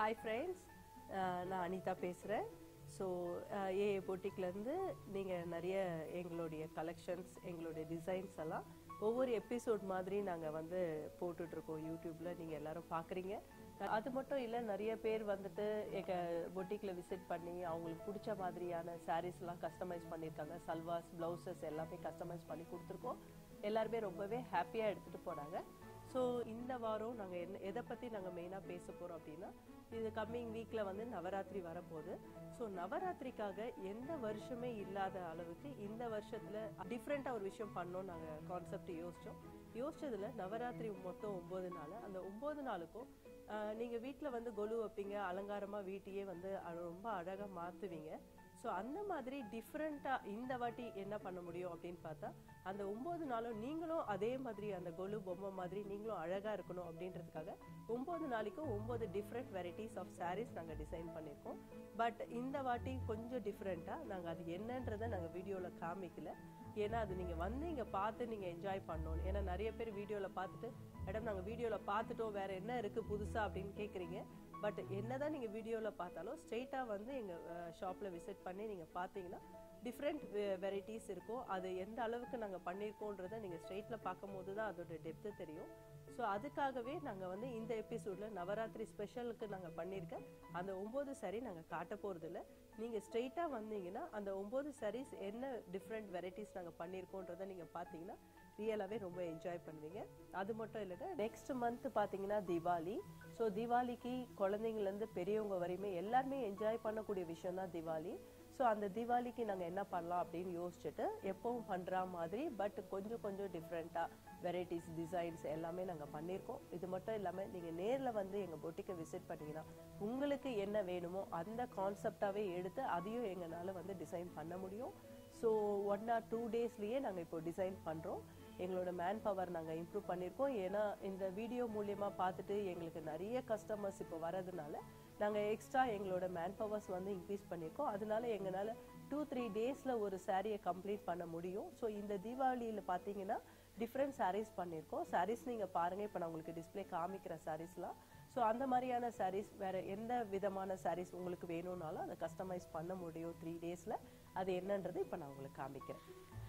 hi friends நான் அனிதா பேசுகிறேன் so ஏ பொட்டிக்லேருந்து நீங்கள் நிறைய எங்களுடைய கலெக்ஷன்ஸ் எங்களுடைய டிசைன்ஸ் எல்லாம் ஒவ்வொரு எபிசோட் மாதிரி நாங்கள் வந்து போட்டுட்ருக்கோம் யூடியூப்பில் நீங்கள் எல்லாரும் பார்க்குறீங்க அது மட்டும் இல்லை நிறைய பேர் வந்துட்டு எங்கள் பொட்டிக்கில் விசிட் பண்ணி அவங்களுக்கு பிடிச்ச மாதிரியான சாரீஸ்லாம் கஸ்டமைஸ் பண்ணியிருக்காங்க சல்வாஸ் ப்ளவுசஸ் எல்லாமே கஸ்டமைஸ் பண்ணி கொடுத்துருக்கோம் எல்லாருமே ரொம்பவே ஹாப்பியாக எடுத்துகிட்டு போனாங்க ஸோ இந்த வாரம் நாங்கள் என்ன எதை பற்றி நாங்கள் மெயினாக பேச போகிறோம் அப்படின்னா இது கம்மிங் வீக்கில் வந்து நவராத்திரி வரப்போகுது ஸோ நவராத்திரிக்காக எந்த வருஷமே இல்லாத அளவுக்கு இந்த வருஷத்தில் டிஃப்ரெண்ட்டாக ஒரு விஷயம் பண்ணோம் நாங்கள் கான்செப்ட் யோசித்தோம் யோசிச்சதுல நவராத்திரி மொத்தம் ஒம்பது நாள் அந்த ஒம்பது நாளுக்கும் நீங்கள் வீட்டில் வந்து கொலு வைப்பீங்க அலங்காரமாக வீட்டையே வந்து அ- ரொம்ப அழகாக மாற்றுவீங்க ஸோ அந்த மாதிரி டிஃப்ரெண்ட்டாக இந்த வாட்டி என்ன பண்ண முடியும் அப்படின்னு பார்த்தா அந்த ஒம்பது நாளும் நீங்களும் அதே மாதிரி அந்த கொலு பொம்மை மாதிரி நீங்களும் அழகாக இருக்கணும் அப்படின்றதுக்காக ஒம்பது நாளைக்கும் ஒம்பது டிஃப்ரெண்ட் வெரைட்டிஸ் ஆஃப் sarees நாங்கள் டிசைன் பண்ணியிருக்கோம் பட் இந்த வாட்டி கொஞ்சம் டிஃப்ரெண்ட்டாக நாங்கள் அது என்னன்றதை நாங்கள் வீடியோவில் காமிக்கல ஏன்னா அது நீங்கள் வந்து இங்கே பார்த்து நீங்கள் என்ஜாய் பண்ணணும் ஏன்னா நிறைய பேர் வீடியோவில் பார்த்துட்டு மேடம் நாங்கள் வீடியோவில் பார்த்துட்டோம் வேற என்ன இருக்குது புதுசாக அப்படின்னு கேட்குறீங்க பட் என்னதான் நீங்கள் வீடியோவில் பார்த்தாலும் ஸ்ட்ரெயிட்டாக வந்து எங்கள் ஷாப்பில் விசிட் பண்ணி நீங்கள் பார்த்தீங்கன்னா டிஃப்ரெண்ட் வெரைட்டிஸ் இருக்கும் அது எந்த அளவுக்கு நாங்கள் பண்ணியிருக்கோன்றதை நீங்கள் ஸ்ட்ரெயிட்டில் பார்க்கும்போது தான் அதோட டெப்த்து தெரியும் ஸோ அதுக்காகவே நாங்கள் வந்து இந்த எபிசோடில் நவராத்திரி ஸ்பெஷலுக்கு நாங்கள் பண்ணியிருக்க அந்த ஒம்பது saree நாங்கள் காட்ட போகிறதில்ல நீங்கள் ஸ்ட்ரெயிட்டாக வந்தீங்கன்னா அந்த ஒம்பது sarees என்ன டிஃப்ரெண்ட் வெரைட்டிஸ் நாங்கள் பண்ணியிருக்கோன்றதை நீங்கள் பார்த்தீங்கன்னா ரியலாகவே ரொம்ப என்ஜாய் பண்ணுவீங்க அது மட்டும் இல்லைங்க நெக்ஸ்ட் மந்த் பார்த்தீங்கன்னா தீபாவளி ஸோ தீபாவளிக்கு குழந்தைங்கள்லேருந்து பெரியவங்க வரையுமே எல்லாருமே என்ஜாய் பண்ணக்கூடிய விஷயம் தான் தீபாவளி ஸோ அந்த தீபாவளிக்கு நாங்கள் என்ன பண்ணலாம் அப்படின்னு யோசிச்சுட்டு எப்பவும் பண்ணுற மாதிரி பட் கொஞ்சம் கொஞ்சம் டிஃப்ரெண்ட்டாக வெரைட்டிஸ் டிசைன்ஸ் எல்லாமே நாங்கள் பண்ணியிருக்கோம் இது மட்டும் இல்லாமல் நீங்கள் நேரில் வந்து எங்கள் பொட்டிக்கை விசிட் பண்ணீங்கன்னா உங்களுக்கு என்ன வேணுமோ அந்த கான்செப்டாகவே எடுத்து அதையும் எங்களால் வந்து டிசைன் பண்ண முடியும் ஸோ ஒன் ஆர் டூ டேஸ்லேயே நாங்கள் இப்போ டிசைன் பண்ணுறோம் எங்களோட மேன் பவர் நாங்கள் இம்ப்ரூவ் பண்ணியிருக்கோம் ஏன்னா இந்த வீடியோ மூலியமாக பார்த்துட்டு எங்களுக்கு நிறைய கஸ்டமர்ஸ் இப்போ வரதுனால நாங்கள் எக்ஸ்ட்ரா எங்களோட மேன் பவர்ஸ் வந்து இன்க்ரீஸ் பண்ணியிருக்கோம் அதனால எங்களால் டூ த்ரீ டேஸில் ஒரு சாரியை கம்ப்ளீட் பண்ண முடியும் ஸோ இந்த தீபாவளியில் பார்த்தீங்கன்னா டிஃப்ரெண்ட் sarees பண்ணியிருக்கோம் sarees நீங்கள் பாருங்கள் இப்போ நான் உங்களுக்கு டிஸ்ப்ளே காமிக்கிற சாரீஸ்லாம் ஸோ அந்த மாதிரியான sarees வேறு எந்த விதமான sarees உங்களுக்கு வேணும்னாலும் அதை கஸ்டமைஸ் பண்ண முடியும் த்ரீ டேஸில் அது என்னன்றது இப்போ நான் உங்களுக்கு காமிக்கிறேன்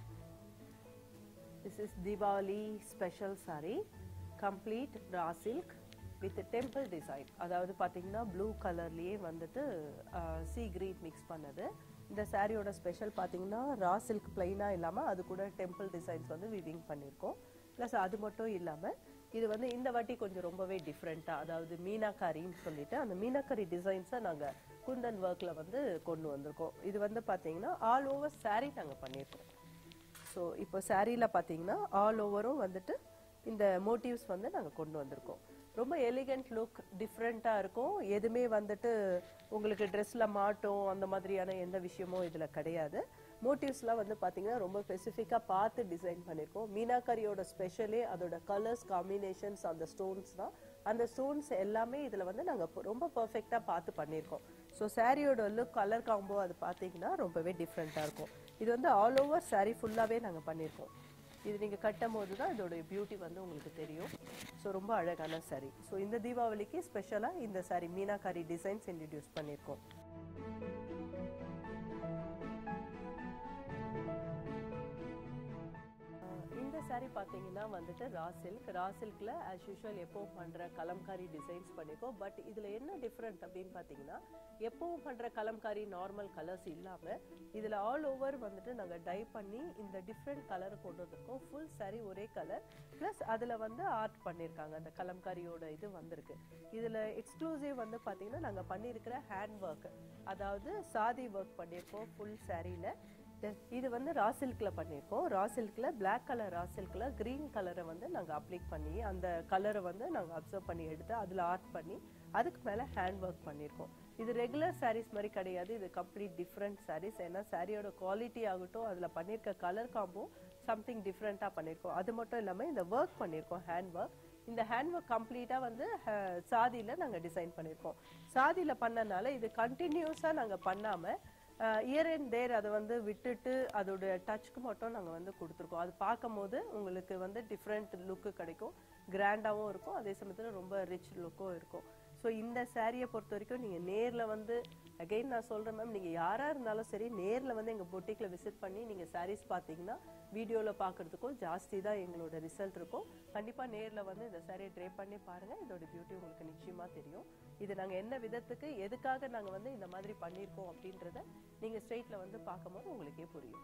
this is Deepavali special saree complete raw silk with temple design அதாவது பார்த்தீங்கன்னா ப்ளூ கலர்லேயே வந்துட்டு சி கிரீன் மிக்ஸ் பண்ணது இந்த சாரியோட ஸ்பெஷல் பார்த்தீங்கன்னா ரா சில்க் பிளைனாக இல்லாமல் அது கூட டெம்பிள் டிசைன்ஸ் வந்து விவிங் பண்ணியிருக்கோம் ப்ளஸ் அது மட்டும் இல்லாமல் இது வந்து இந்த வாட்டி கொஞ்சம் ரொம்பவே டிஃப்ரெண்ட்டாக அதாவது மீனாக்காரின்னு சொல்லிட்டு அந்த மீனாக்காரி டிசைன்ஸை நாங்கள் குந்தன் ஒர்க்கில் வந்து கொண்டு வந்திருக்கோம் இது வந்து பார்த்தீங்கன்னா ஆல் ஓவர் saree நாங்கள் பண்ணியிருக்கோம் ஸோ இப்போ சாரியில் பார்த்தீங்கன்னா ஆல் ஓவரும் வந்துட்டு இந்த மோட்டிவ்ஸ் வந்து நாங்கள் கொண்டு வந்திருக்கோம் ரொம்ப எலிகண்ட் லுக் டிஃப்ரெண்ட்டாக இருக்கும் எதுவுமே வந்துட்டு உங்களுக்கு ட்ரெஸ்ஸில் மாட்டோம் அந்த மாதிரியான எந்த விஷயமும் இதில் கிடையாது மோட்டிவ்ஸ்லாம் வந்து பார்த்தீங்கன்னா ரொம்ப ஸ்பெசிஃபிக்காக பார்த்து டிசைன் பண்ணியிருக்கோம் மீனாக்கரியோட ஸ்பெஷலே அதோட கலர்ஸ் காம்பினேஷன்ஸ் அந்த ஸ்டோன்ஸ் தான் அந்த ஸ்டோன்ஸ் எல்லாமே இதில் வந்து நாங்கள் ரொம்ப பர்ஃபெக்டாக பார்த்து பண்ணியிருக்கோம் ஸோ சாரியோட லுக் கலர் காம்போ அது பார்த்தீங்கன்னா ரொம்பவே டிஃப்ரெண்ட்டாக இருக்கும் இது வந்து ஆல் ஓவர் saree ஃபுல்லாகவே நாங்கள் பண்ணியிருக்கோம் இது நீங்கள் கட்டும் போது தான் இதோட பியூட்டி வந்து உங்களுக்கு தெரியும் ஸோ ரொம்ப அழகான saree ஸோ இந்த தீபாவளிக்கு ஸ்பெஷலாக இந்த saree மீனாக்காரி டிசைன்ஸ் இன்ட்ரடியூஸ் பண்ணியிருக்கோம் ஆஹ் இந்த saree பார்த்தீங்கன்னா வந்துட்டு ரா சில்க் ரா சில்கில் ஆஸ் யூஷுவல் எப்பவும் பண்ணுற கலம்காரி டிசைன்ஸ் பண்ணியிருக்கோம் பட் இதில் என்ன டிஃப்ரெண்ட் அப்படின்னு பார்த்தீங்கன்னா எப்பவும் பண்ணுற கலம்காரி நார்மல் கலர்ஸ் இல்லாமல் இதில் ஆல் ஓவர் வந்துட்டு நாங்கள் டை பண்ணி இந்த டிஃப்ரெண்ட் கலர் கொண்டு வந்திருக்கோம் ஃபுல் saree ஒரே கலர் ப்ளஸ் அதில் வந்து ஆர்ட் பண்ணியிருக்காங்க அந்த கலம்காரியோட இது வந்திருக்கு இதில் எக்ஸ்க்ளூசிவ் வந்து பார்த்தீங்கன்னா நாங்கள் பண்ணியிருக்கிற ஹேண்ட் ஒர்க் அதாவது சாதி ஒர்க் பண்ணியிருக்கோம் ஃபுல் சாரியில் இது வந்து ரா சில்க்ல பண்ணியிருக்கோம் ரா சில்க்ல Black கலர் ரா சில்க்ல கிரீன் கலரை வந்து நாங்கள் அப்ளிக் பண்ணி அந்த கலரை வந்து நாங்கள் அப்சர்வ் பண்ணி எடுத்து அதில் ஆர்ட் பண்ணி அதுக்கு மேலே ஹேண்ட் ஒர்க் பண்ணியிருக்கோம் இது ரெகுலர் sarees மாதிரி கிடையாது இது கம்ப்ளீட் டிஃப்ரெண்ட் sarees ஏன்னா சாரியோட குவாலிட்டி ஆகட்டும் அதில் பண்ணியிருக்க கலர் காம்போ சம்திங் டிஃப்ரெண்ட்டாக பண்ணியிருக்கோம் அது மட்டும் இல்லாமல் இந்த ஒர்க் பண்ணியிருக்கோம் ஹேண்ட் ஒர்க் இந்த ஹேண்ட் ஒர்க் கம்ப்ளீட்டாக வந்து அஹ், சாதியில நாங்கள் டிசைன் பண்ணியிருக்கோம் சாதியில பண்ணனால இது கண்டினியூஸாக நாங்கள் பண்ணாமல் இயர் அண்ட் தேர் அதை வந்து விட்டுட்டு அதோட டச்சுக்கு மட்டும் நாங்கள் வந்து கொடுத்துருக்கோம் அது பார்க்கும்போது உங்களுக்கு வந்து டிஃப்ரெண்ட் லுக்கு கிடைக்கும் கிராண்டாகவும் இருக்கும் அதே சமயத்தில் ரொம்ப ரிச் லுக்கும் இருக்கும் ஸோ இந்த சாரியை பொறுத்த வரைக்கும் நீங்கள் நேரில் வந்து அகைன் நான் சொல்கிறேன் மேம் நீங்கள் யாராக இருந்தாலும் சரி நேரில் வந்து எங்கள் பொட்டிக்கில் விசிட் பண்ணி நீங்கள் sarees பார்த்தீங்கன்னா வீடியோவில் பார்க்குறதுக்கும் ஜாஸ்தி தான் எங்களோட ரிசல்ட் இருக்கும் கண்டிப்பாக நேரில் வந்து இந்த சாரியை ட்ரை பண்ணி பாருங்கள் இதோட பியூட்டி உங்களுக்கு நிச்சயமாக தெரியும் இது நாங்கள் என்ன விதத்துக்கு எதுக்காக நாங்கள் வந்து இந்த மாதிரி பண்ணியிருக்கோம் அப்படின்றத நீங்கள் ஸ்ட்ரெயிட்டில் வந்து பார்க்கும்போது உங்களுக்கே புரியும்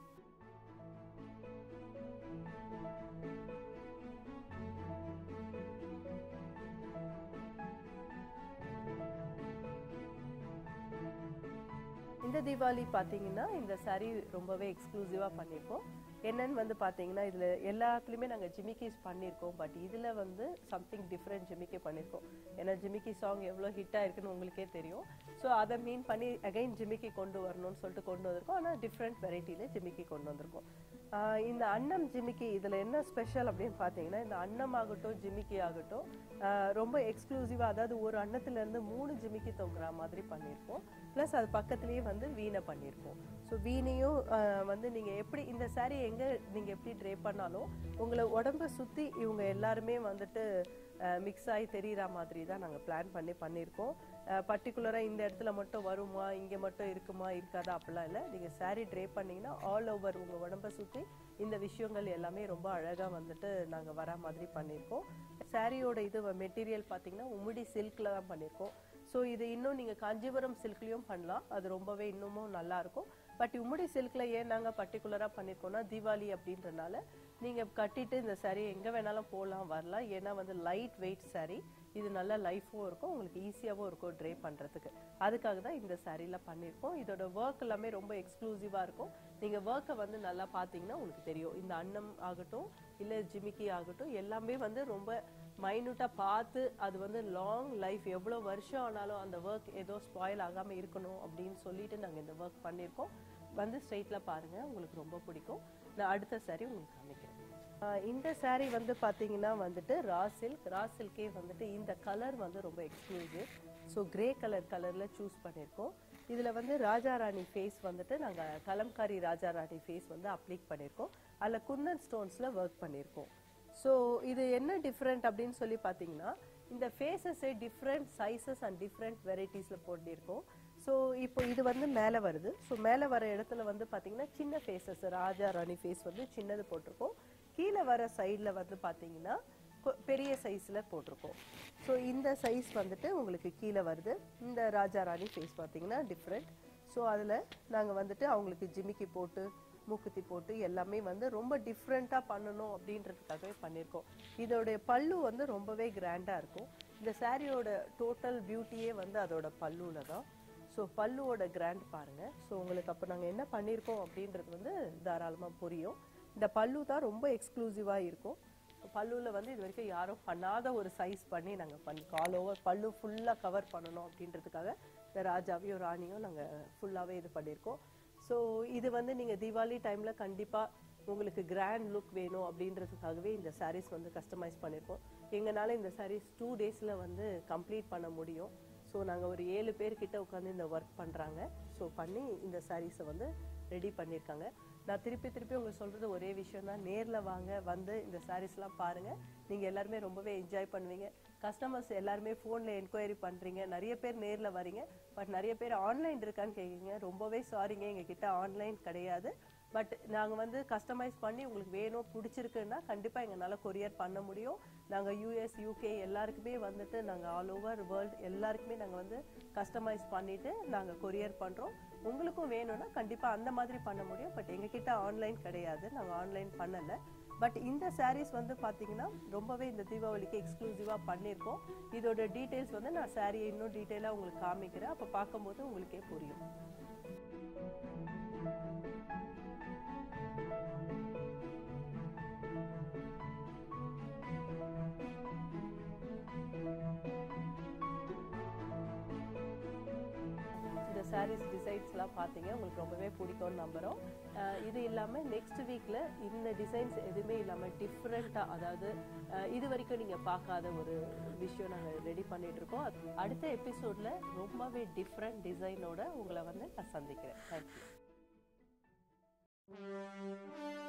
இந்த தீபாவளி பார்த்தீங்கன்னா இந்த saree ரொம்பவே எக்ஸ்க்ளூசிவாக பண்ணியிருக்கோம் என்னன்னு வந்து பார்த்தீங்கன்னா இதில் எல்லாத்துலேயுமே நாங்கள் ஜிமிக்கிஸ் பண்ணியிருக்கோம் பட் இதில் வந்து சம்திங் டிஃப்ரெண்ட் ஜிமிக்கி பண்ணியிருக்கோம் ஏன்னா ஜிமிக்கி சாங் எவ்வளோ ஹிட் ஆயிருக்குன்னு உங்களுக்கே தெரியும் ஸோ அதை மீன் பண்ணி அகைன் ஜிமிக்கி கொண்டு வரணும்னு சொல்லிட்டு கொண்டு வந்திருக்கோம் ஆனால் டிஃப்ரெண்ட் வெரைட்டியில் ஜிமிக்கி கொண்டு வந்திருக்கோம் ஆஹ் இந்த அன்னம் ஜிமிக்கி இதில் என்ன ஸ்பெஷல் அப்படின்னு பார்த்தீங்கன்னா இந்த அன்னம் ஆகட்டும் ஜிமிக்கி ஆகட்டும் ஆஹ் ரொம்ப எக்ஸ்க்ளூசிவாக அதாவது ஒரு அன்னத்துலேருந்து மூணு ஜிமிக்கி தொங்குற மாதிரி பண்ணியிருக்கோம் ப்ளஸ் அது பக்கத்துலேயே வந்து வீணை பண்ணியிருக்கோம் ஸோ வீணையும் ஆஹ் வந்து நீங்கள் எப்படி இந்த saree எங்கே நீங்கள் எப்படி ட்ரே பண்ணாலும் உங்களை உடம்ப சுற்றி இவங்க எல்லாருமே வந்துட்டு மிக்ஸ் ஆகி தெரிகிற மாதிரி தான் நாங்கள் பிளான் பண்ணி பண்ணியிருக்கோம் பர்டிகுலராக இந்த இடத்துல மட்டும் வருமா இங்கே மட்டும் இருக்குமா இருக்காதா அப்படிலாம் இல்லை நீங்கள் saree ட்ரே பண்ணீங்கன்னா ஆல் ஓவர் உங்கள் உடம்ப சுற்றி இந்த விஷயங்கள் எல்லாமே ரொம்ப அழகாக வந்துட்டு நாங்கள் வர மாதிரி பண்ணியிருக்கோம் சாரியோட இது மெட்டீரியல் பார்த்தீங்கன்னா உமிடி சில்கில் தான் பண்ணியிருக்கோம் ஸோ இது இன்னும் நீங்கள் காஞ்சிபுரம் சில்க்லேயும் பண்ணலாம் அது ரொம்பவே இன்னமும் நல்லா இருக்கும் பட் உம்முடி சில்கில் ஏன் நாங்கள் பர்டிகுலராக பண்ணியிருக்கோம்னா தீபாவளி அப்படின்றனால நீங்கள் கட்டிட்டு இந்த saree எங்கே வேணாலும் போகலாம் வரலாம் ஏன்னா வந்து லைட் வெயிட் saree இது நல்ல லைஃபும் இருக்கும் உங்களுக்கு ஈஸியாகவும் இருக்கும் ட்ரே பண்ணுறதுக்கு அதுக்காக தான் இந்த சாரியில் பண்ணியிருக்கோம் இதோட ஒர்க் எல்லாமே ரொம்ப எக்ஸ்க்ளூசிவாக இருக்கும் நீங்கள் ஒர்க்கை வந்து நல்லா பார்த்தீங்கன்னா உங்களுக்கு தெரியும் இந்த அன்னம் ஆகட்டும் இல்லை ஜிமிக்கி ஆகட்டும் எல்லாமே வந்து ரொம்ப மைனூட்டாக பார்த்து அது வந்து லாங் லைஃப் எவ்வளோ வருஷம் ஆனாலும் அந்த ஒர்க் ஏதோ ஸ்பாயில் ஆகாமல் இருக்கணும் அப்படின்னு சொல்லிட்டு நாங்கள் இந்த ஒர்க் பண்ணியிருக்கோம் வந்து ஸ்ட்ரெயிட்டில் பாருங்கள் உங்களுக்கு ரொம்ப பிடிக்கும் நான் அடுத்த saree உங்களுக்கு காமிக்கிறேன் ஆஹ் இந்த saree வந்து பார்த்தீங்கன்னா வந்துட்டு ரா சில்க் ரா சில்கே வந்துட்டு இந்த கலர் வந்து ரொம்ப எக்ஸ்க்ளூசிவ் ஸோ கிரே கலர் கலரில் சூஸ் பண்ணியிருக்கோம் இதில் வந்து ராஜா ராணி ஃபேஸ் வந்துட்டு நாங்கள் கலம்காரி ராஜா ராணி ஃபேஸ் வந்து அப்ளிக் பண்ணியிருக்கோம் அதில் குந்தன் ஸ்டோன்ஸில் ஒர்க் பண்ணியிருக்கோம் ஸோ இது என்ன டிஃப்ரெண்ட் அப்படின்னு சொல்லி பார்த்தீங்கன்னா இந்த ஃபேஸஸே டிஃப்ரெண்ட் சைஸஸ் அண்ட் டிஃப்ரெண்ட் வெரைட்டிஸில் போட்டிருக்கோம் ஸோ இப்போ இது வந்து மேலே வருது ஸோ மேலே வர இடத்துல வந்து பார்த்தீங்கன்னா சின்ன ஃபேஸஸ் ராஜா ராணி ஃபேஸ் வந்து சின்னது போட்டிருக்கோம் கீழே வர சைடில் வந்து பார்த்தீங்கன்னா கொ- பெரிய சைஸில் போட்டிருக்கோம் ஸோ இந்த சைஸ் வந்துட்டு உங்களுக்கு கீழே வருது இந்த ராஜா ராணி ஃபேஸ் பார்த்தீங்கன்னா டிஃப்ரெண்ட் ஸோ அதில் நாங்கள் வந்துட்டு அவங்களுக்கு ஜிமிக்கி போட்டு மூக்குத்தி போட்டு எல்லாமே வந்து ரொம்ப டிஃப்ரெண்ட்டாக பண்ணணும் அப்படின்றதுக்காகவே பண்ணியிருக்கோம் இதோடைய பல்லு வந்து ரொம்பவே கிராண்டாக இருக்கும் இந்த சாரியோட டோட்டல் பியூட்டியே வந்து அதோட பல்லுல தான் ஸோ பல்லுவோட கிராண்ட் பாருங்கள் ஸோ உங்களுக்கு அப்போ நாங்கள் என்ன பண்ணியிருக்கோம் அப்படின்றது வந்து தாராளமாக புரியும் இந்த பல்லு தான் ரொம்ப எக்ஸ்க்ளூசிவாக இருக்கும் பல்லுவில் வந்து இது வரைக்கும் யாரும் பண்ணாத ஒரு சைஸ் பண்ணி நாங்கள் பண்ணிருக்கோம் ஆல் ஓவர் பல்லு ஃபுல்லாக கவர் பண்ணணும் அப்படின்றதுக்காக இந்த ராஜாவையும் ராணியும் நாங்கள் ஃபுல்லாகவே இது பண்ணியிருக்கோம் ஸோ இது வந்து நீங்கள் தீபாவளி டைமில் கண்டிப்பாக உங்களுக்கு கிராண்ட் லுக் வேணும் அப்படின்றதுக்காகவே இந்த sarees வந்து கஸ்டமைஸ் பண்ணியிருக்கோம் எங்களால் இந்த sarees டூ டேஸில் வந்து கம்ப்ளீட் பண்ண முடியும் ஸோ நாங்கள் ஒரு ஏழு பேர்கிட்ட உட்காந்து இந்த ஒர்க் பண்ணுறாங்க ஸோ பண்ணி இந்த சாரீஸை வந்து ரெடி பண்ணியிருக்காங்க நான் திருப்பி திருப்பி உங்களுக்கு சொல்கிறது ஒரே விஷயம் தான் நேரில் வாங்க வந்து இந்த சாரீஸ்லாம் பாருங்கள் நீங்கள் எல்லாருமே ரொம்பவே என்ஜாய் பண்ணுவீங்க கஸ்டமர்ஸ் எல்லாருமே ஃபோனில் என்கொயரி பண்ணுறீங்க நிறைய பேர் நேரில் வரீங்க பட் நிறைய பேர் ஆன்லைன் இருக்கான்னு கேட்குறீங்க ரொம்பவே சாரிங்க எங்ககிட்ட ஆன்லைன் கிடையாது பட் நாங்கள் வந்து கஸ்டமைஸ் பண்ணி உங்களுக்கு வேணும் பிடிச்சிருக்குன்னா கண்டிப்பாக எங்களால் கொரியர் பண்ண முடியும் நாங்கள் யூஎஸ் யூகே எல்லாருக்குமே வந்துட்டு நாங்கள் ஆல் ஓவர் வேர்ல்டு எல்லாருக்குமே நாங்கள் வந்து கஸ்டமைஸ் பண்ணிவிட்டு நாங்கள் கொரியர் பண்ணுறோம் உங்களுக்கும் வேணும்னா கண்டிப்பாக அந்த மாதிரி பண்ண முடியும் பட் எங்ககிட்ட ஆன்லைன் கிடையாது நாங்கள் ஆன்லைன் பண்ணலை பட் இந்த sarees வந்து பார்த்தீங்கன்னா ரொம்பவே இந்த தீபாவளிக்கு எக்ஸ்க்ளூசிவாக பண்ணியிருக்கோம் இதோட டீட்டெயில்ஸ் வந்து நான் சாரியை இன்னும் டீட்டெயிலாக உங்களுக்கு காமிக்கிறேன் அப்போ பார்க்கும்போது உங்களுக்கே புரியும் இந்த சாரீஸ் டிசைன்ஸ்லாம் பார்த்தீங்க உங்களுக்கு ரொம்பவே பிடிக்கும்னு நம்புகிறோம் அஹ் இது இல்லாமல் நெக்ஸ்ட் வீக்கில் இந்த டிசைன்ஸ் எதுவுமே இல்லாமல் டிஃப்ரெண்ட்டாக அதாவது அஹ் இது வரைக்கும் நீங்கள் பார்க்காத ஒரு விஷயம் நாங்கள் ரெடி பண்ணிட்டு இருக்கோம் அது அடுத்த எபிசோடில் ரொம்பவே டிஃப்ரெண்ட் டிசைனோட உங்களை வந்து நான் சந்திக்கிறேன் தேங்க்யூ